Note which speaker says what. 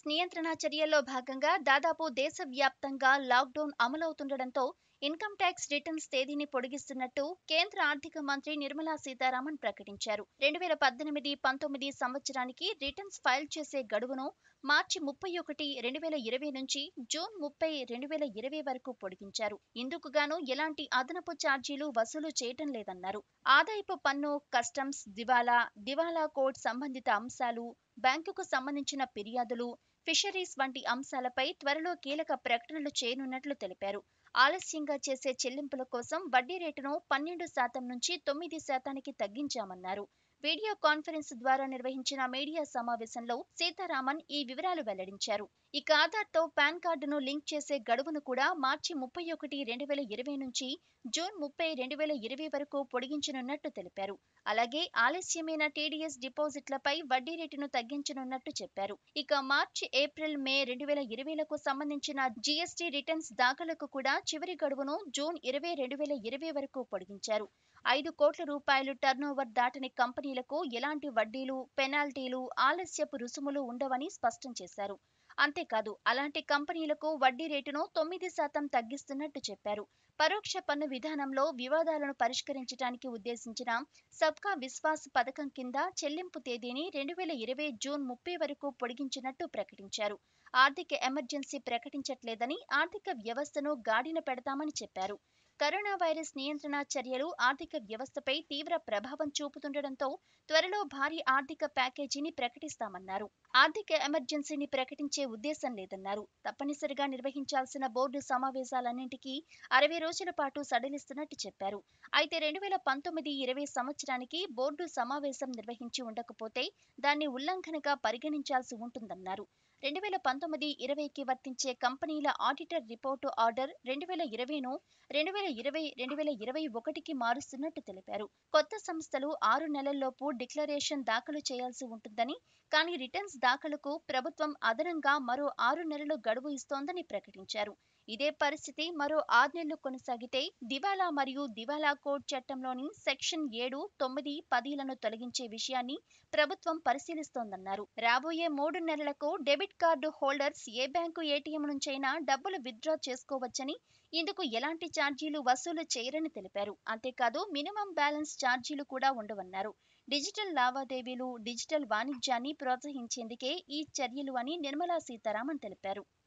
Speaker 1: నియంత్రణ చర్యల్లో భాగంగా దాదాపు దేశవ్యాప్తంగా లాక్డౌన్ అమలవుతుండటంతో ఇన్కమ్ ట్యాక్స్ రిటర్న్స్ తేదీని పొడిగిస్తున్నట్టు కేంద్ర ఆర్థిక మంత్రి నిర్మలా సీతారామన్ ప్రకటించారు రెండు వేల పద్దెనిమిది పంతొమ్మిది సంవత్సరానికి రిటర్న్స్ ఫైల్ చేసే గడువును మార్చి ముప్పై ఒకటి రెండు వేల ఇరవై నుంచి జూన్ ముప్పై రెండు వేల ఇరవై వరకు పొడిగించారు ఇందుకు గాను ఎలాంటి అదనపు ఛార్జీలు వసూలు చేయటం లేదన్నారు ఆదాయపు పన్ను కస్టమ్స్ దివాలా దివాలా కోడ్ సంబంధిత అంశాలు బ్యాంకుకు సంబంధించిన ఫిర్యాదులు ఫిషరీస్ వంటి అంశాలపై త్వరలో కీలక ప్రకటనలు చేయనున్నట్లు తెలిపారు ఆలస్యంగా చేసే చెల్లింపుల కోసం వడ్డీ రేటును పన్నెండు శాతం నుంచి తొమ్మిది శాతానికి తగ్గించామన్నారు వీడియో కాన్ఫరెన్స్ ద్వారా నిర్వహించిన మీడియా సమావేశంలో సీతారామన్ ఈ వివరాలు వెల్లడించారు ఇక ఆధార్తో పాన్ కార్డును లింక్ చేసే గడువును కూడా మార్చి ముప్పై ఒకటి రెండు వేల ఇరవై నుంచి జూన్ ముప్పై రెండు వేల ఇరవై వరకు పొడిగించనున్నట్టు తెలిపారు అలాగే ఆలస్యమైన టీడీఎస్ డిపాజిట్లపై వడ్డీ రేటును తగ్గించనున్నట్టు చెప్పారు ఇక మార్చి ఏప్రిల్ మే రెండు వేల ఇరవైలకు సంబంధించిన జీఎస్టీ రిటర్న్స్ దాఖలకు కూడా చివరి గడువును జూన్ ఇరవై రెండు వేల ఇరవై వరకు పొడిగించారు ఐదు కోట్ల రూపాయలు టర్నోవర్ దాటని కంపెనీలకు ఎలాంటి వడ్డీలు పెనాల్టీలు ఆలస్యపు రుసుములు ఉండవని స్పష్టం చేశారు అంతేకాదు అలాంటి కంపెనీలకు వడ్డీ రేటును తొమ్మిది శాతం తగ్గిస్తున్నట్టు చెప్పారు పరోక్ష పన్ను విధానంలో వివాదాలను పరిష్కరించడానికి ఉద్దేశించిన సబ్కా విశ్వాస్ పథకం కింద చెల్లింపు తేదీని రెండు వేల ఇరవై జూన్ ముప్పై వరకు పొడిగించినట్టు ప్రకటించారు ఆర్థిక ఎమర్జెన్సీ ప్రకటించట్లేదని ఆర్థిక వ్యవస్థను గాడిన పెడతామని చెప్పారు కరోనా వైరస్ నియంత్రణ చర్యలు ఆర్థిక వ్యవస్థపై తీవ్ర ప్రభావం చూపుతుండటంతో త్వరలో భారీ ఆర్థిక ప్యాకేజీని ప్రకటిస్తామన్నారు ఆర్థిక ఎమర్జెన్సీని ప్రకటించే ఉద్దేశం లేదన్నారు తప్పనిసరిగా నిర్వహించాల్సిన బోర్డు సమావేశాలన్నింటికీ అరవై రోజుల పాటు సడలిస్తున్నట్టు చెప్పారు అయితే రెండు వేల పంతొమ్మిది ఇరవై సంవత్సరానికి బోర్డు సమావేశం నిర్వహించి ఉండకపోతే దాన్ని ఉల్లంఘనగా పరిగణించాల్సి ఉంటుందన్నారు రెండు వేల పంతొమ్మిది ఇరవైకి వర్తించే కంపెనీల ఆడిటర్ రిపోర్టు ఆర్డర్ రెండు వేల ఇరవైను రెండు వేల ఇరవై రెండు వేల ఇరవై ఒకటికి మారుస్తున్నట్టు తెలిపారు కొత్త సంస్థలు ఆరు నెలల్లోపు డిక్లరేషన్ దాఖలు చేయాల్సి ఉంటుందని కానీ రిటర్న్స్ దాఖలుకు ప్రభుత్వం అదనంగా మరో ఆరు నెలలు గడువు ఇస్తోందని ప్రకటించారు ఇదే పరిస్థితి మరో ఆరు నెలలు కొనసాగితే దివాలా మరియు దివాలా కోడ్ చట్టంలోని సెక్షన్ ఏడు తొమ్మిది పదిలను తొలగించే విషయాన్ని ప్రభుత్వం పరిశీలిస్తోందన్నారు రాబోయే మూడు నెలలకు డెబిట్ కార్డు హోల్డర్స్ ఏ బ్యాంకు ఏటీఎం నుంచైనా డబ్బులు విత్డ్రా చేసుకోవచ్చని ఇందుకు ఎలాంటి ఛార్జీలు వసూలు చేయరని తెలిపారు అంతేకాదు మినిమం బ్యాలెన్స్ ఛార్జీలు కూడా ఉండవన్నారు డిజిటల్ లావాదేవీలు డిజిటల్ వాణిజ్యాన్ని ప్రోత్సహించేందుకే ఈ చర్యలు అని నిర్మలా సీతారామన్ తెలిపారు